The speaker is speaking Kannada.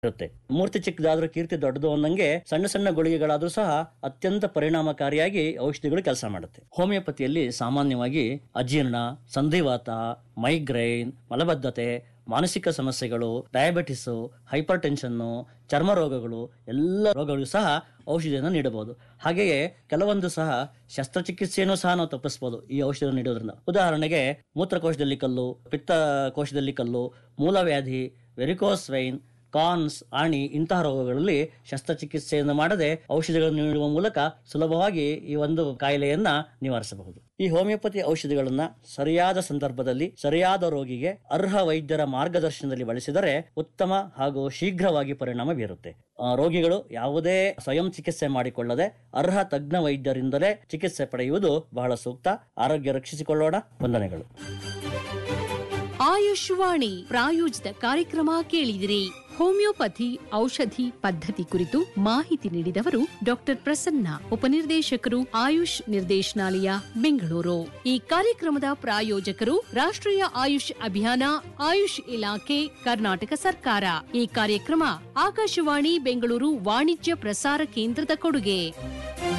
ಇರುತ್ತೆ ಮೂರ್ತಿ ಚಿಕ್ಕದಾದ್ರೂ ಕೀರ್ತಿ ದೊಡ್ಡದು ಅನ್ನಂಗೆ ಸಣ್ಣ ಸಣ್ಣ ಗುಳಿಗೆಗಳಾದ್ರೂ ಸಹ ಅತ್ಯಂತ ಪರಿಣಾಮಕಾರಿಯಾಗಿ ಔಷಧಿಗಳು ಕೆಲಸ ಮಾಡುತ್ತೆ ಹೋಮಿಯೋಪತಿಯಲ್ಲಿ ಸಾಮಾನ್ಯವಾಗಿ ಅಜೀರ್ಣ ಸಂಧಿವಾತ ಮೈಗ್ರೈನ್ ಮಲಬದ್ಧತೆ ಮಾನಸಿಕ ಸಮಸ್ಯೆಗಳು ಡಯಾಬಿಟಿಸ್ ಹೈಪರ್ ಟೆನ್ಷನ್ನು ಚರ್ಮ ರೋಗಗಳು ಎಲ್ಲ ರೋಗಗಳು ಸಹ ಔಷಧಿಯನ್ನು ನೀಡಬಹುದು ಹಾಗೆಯೇ ಕೆಲವೊಂದು ಸಹ ಶಸ್ತ್ರಚಿಕಿತ್ಸೆಯನ್ನು ಸಹ ನಾವು ತಪ್ಪಿಸಬಹುದು ಈ ಔಷಧ ನೀಡೋದ್ರಿಂದ ಉದಾಹರಣೆಗೆ ಮೂತ್ರಕೋಶದಲ್ಲಿ ಕಲ್ಲು ಪಿತ್ತ ಕೋಶದಲ್ಲಿ ಕಲ್ಲು ಮೂಲವ್ಯಾಧಿ ವೆರಿಕೋಸ್ ವೈನ್ ಕಾನ್ಸ್ ಆಣಿ ಇಂತಹ ರೋಗಗಳಲ್ಲಿ ಶಸ್ತ್ರಚಿಕಿತ್ಸೆಯನ್ನು ಮಾಡದೆ ಔಷಧಿಗಳನ್ನು ನೀಡುವ ಮೂಲಕ ಸುಲಭವಾಗಿ ಈ ಒಂದು ಕಾಯಿಲೆಯನ್ನ ನಿವಾರಿಸಬಹುದು ಈ ಹೋಮಿಯೋಪತಿ ಔಷಧಿಗಳನ್ನ ಸರಿಯಾದ ಸಂದರ್ಭದಲ್ಲಿ ಸರಿಯಾದ ರೋಗಿಗೆ ಅರ್ಹ ವೈದ್ಯರ ಮಾರ್ಗದರ್ಶನದಲ್ಲಿ ಬಳಸಿದರೆ ಉತ್ತಮ ಹಾಗೂ ಶೀಘ್ರವಾಗಿ ಪರಿಣಾಮ ಬೀರುತ್ತೆ ಆ, ರೋಗಿಗಳು ಯಾವುದೇ ಸ್ವಯಂ ಚಿಕಿತ್ಸೆ ಮಾಡಿಕೊಳ್ಳದೆ ಅರ್ಹ ತಜ್ಞ ವೈದ್ಯರಿಂದಲೇ ಚಿಕಿತ್ಸೆ ಪಡೆಯುವುದು ಬಹಳ ಸೂಕ್ತ ಆರೋಗ್ಯ ರಕ್ಷಿಸಿಕೊಳ್ಳೋಣ ವಂದನೆಗಳು ಆಯುಷ್ವಾಣಿ ಪ್ರಾಯೋಜಿತ ಕಾರ್ಯಕ್ರಮ ಕೇಳಿದಿರಿ ಹೋಮಿಯೋಪತಿ ಔಷಧಿ ಪದ್ಧತಿ ಕುರಿತು ಮಾಹಿತಿ ನೀಡಿದವರು ಡಾಕ್ಟರ್ ಪ್ರಸನ್ನ ಉಪನಿರ್ದೇಶಕರು ಆಯುಷ್ ನಿರ್ದೇಶನಾಲಯ ಬೆಂಗಳೂರು ಈ ಕಾರ್ಯಕ್ರಮದ ಪ್ರಾಯೋಜಕರು ರಾಷ್ಟ್ರೀಯ ಆಯುಷ್ ಅಭಿಯಾನ ಆಯುಷ್ ಇಲಾಖೆ ಕರ್ನಾಟಕ ಸರ್ಕಾರ ಈ ಕಾರ್ಯಕ್ರಮ ಆಕಾಶವಾಣಿ ಬೆಂಗಳೂರು ವಾಣಿಜ್ಯ ಪ್ರಸಾರ ಕೇಂದ್ರದ ಕೊಡುಗೆ